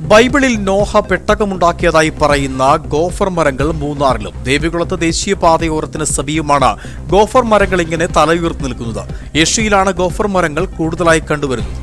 ബൈബിളിൽ നോഹ പെട്ടകമുണ്ടാക്കിയതായി പറയുന്ന ഗോഫർ മരങ്ങൾ മൂന്നാറിലും ദേവികുളത്ത് ദേശീയപാതയോരത്തിന് സമീപമാണ് ഗോഫർ മരങ്ങൾ ഇങ്ങനെ തലയുയർത്തി നിൽക്കുന്നത് ഏഷ്യയിലാണ് ഗോഫർ മരങ്ങൾ കൂടുതലായി കണ്ടുവരുന്നത്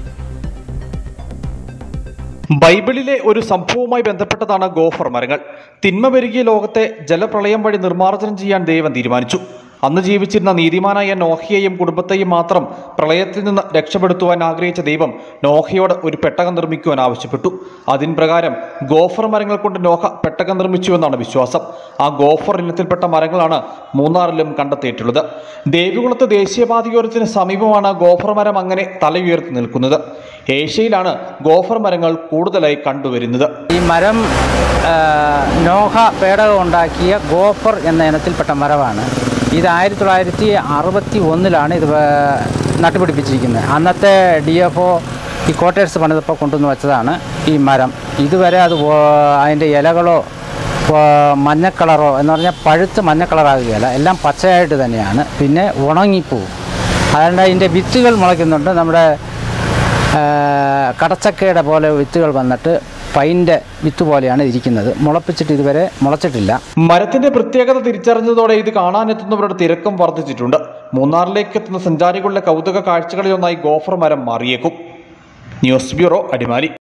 ബൈബിളിലെ ഒരു സംഭവവുമായി ബന്ധപ്പെട്ടതാണ് ഗോഫർ മരങ്ങൾ തിന്മ പെരുകിയ ലോകത്തെ ജലപ്രളയം വഴി നിർമ്മാർജ്ജനം ചെയ്യാൻ ദൈവം തീരുമാനിച്ചു അന്ന് ജീവിച്ചിരുന്ന നീതിമാനായ നോഹയെയും കുടുംബത്തെയും മാത്രം പ്രളയത്തിൽ നിന്ന് രക്ഷപ്പെടുത്തുവാൻ ആഗ്രഹിച്ച ദൈവം നോഹയോട് ഒരു പെട്ടകം നിർമ്മിക്കുവാൻ ആവശ്യപ്പെട്ടു അതിൻ പ്രകാരം ഗോഫർ മരങ്ങൾ കൊണ്ട് നോഹ പെട്ടകം നിർമ്മിച്ചുവെന്നാണ് വിശ്വാസം ആ ഗോഫർ ഇനത്തിൽപ്പെട്ട മരങ്ങളാണ് മൂന്നാറിലും കണ്ടെത്തിയിട്ടുള്ളത് ദേവികുളത്ത് ദേശീയപാതയോരത്തിന് സമീപമാണ് ഗോഫർ മരം അങ്ങനെ തലയുയർത്തി നിൽക്കുന്നത് ഏഷ്യയിലാണ് ഗോഫർ മരങ്ങൾ കൂടുതലായി കണ്ടുവരുന്നത് ഈ മരം ആ, നോഹ പേടകം ഉണ്ടാക്കിയ ഗോഫർ എന്ന ഇനത്തിൽപ്പെട്ട മരമാണ് ഇത് ആയിരത്തി തൊള്ളായിരത്തി അറുപത്തി ഒന്നിലാണ് ഇത് വേ- നട്ടുപിടിപ്പിച്ചിരിക്കുന്നത് അന്നത്തെ ഡി എഫ് ഒ ഈ ക്വാർട്ടേഴ്സ് പണിതപ്പോൾ കൊണ്ടുവന്ന് വെച്ചതാണ് ഈ മരം ഇതുവരെ അത് വോ- അതിൻ്റെ ഇലകളോ വോ- മഞ്ഞ കളറോ എന്ന് പറഞ്ഞാൽ പഴുത്ത് മഞ്ഞ കളറാകുകയില്ല എല്ലാം പച്ചയായിട്ട് തന്നെയാണ് പിന്നെ ഉണങ്ങിപ്പോവും അതുകൊണ്ട് അതിൻ്റെ വിത്തുകൾ മുളയ്ക്കുന്നുണ്ട് നമ്മുടെ ആ, കടച്ചക്കയുടെ പോലെ വിത്തുകൾ വന്നിട്ട് പൈൻ്റെ വിത്ത് പോലെയാണ് ഇരിക്കുന്നത് മുളപ്പിച്ചിട്ട് ഇതുവരെ മുളച്ചിട്ടില്ല മരത്തിന്റെ പ്രത്യേകത തിരിച്ചറിഞ്ഞതോടെ ഇത് കാണാനെത്തുന്നവരുടെ തിരക്കും വർദ്ധിച്ചിട്ടുണ്ട് മൂന്നാറിലേക്ക് എത്തുന്ന സഞ്ചാരികളുടെ കൗതുക കാഴ്ചകളിലൊന്നായി ഗോഫർ മരം മാറിയേക്കും ന്യൂസ് ബ്യൂറോ അടിമാലി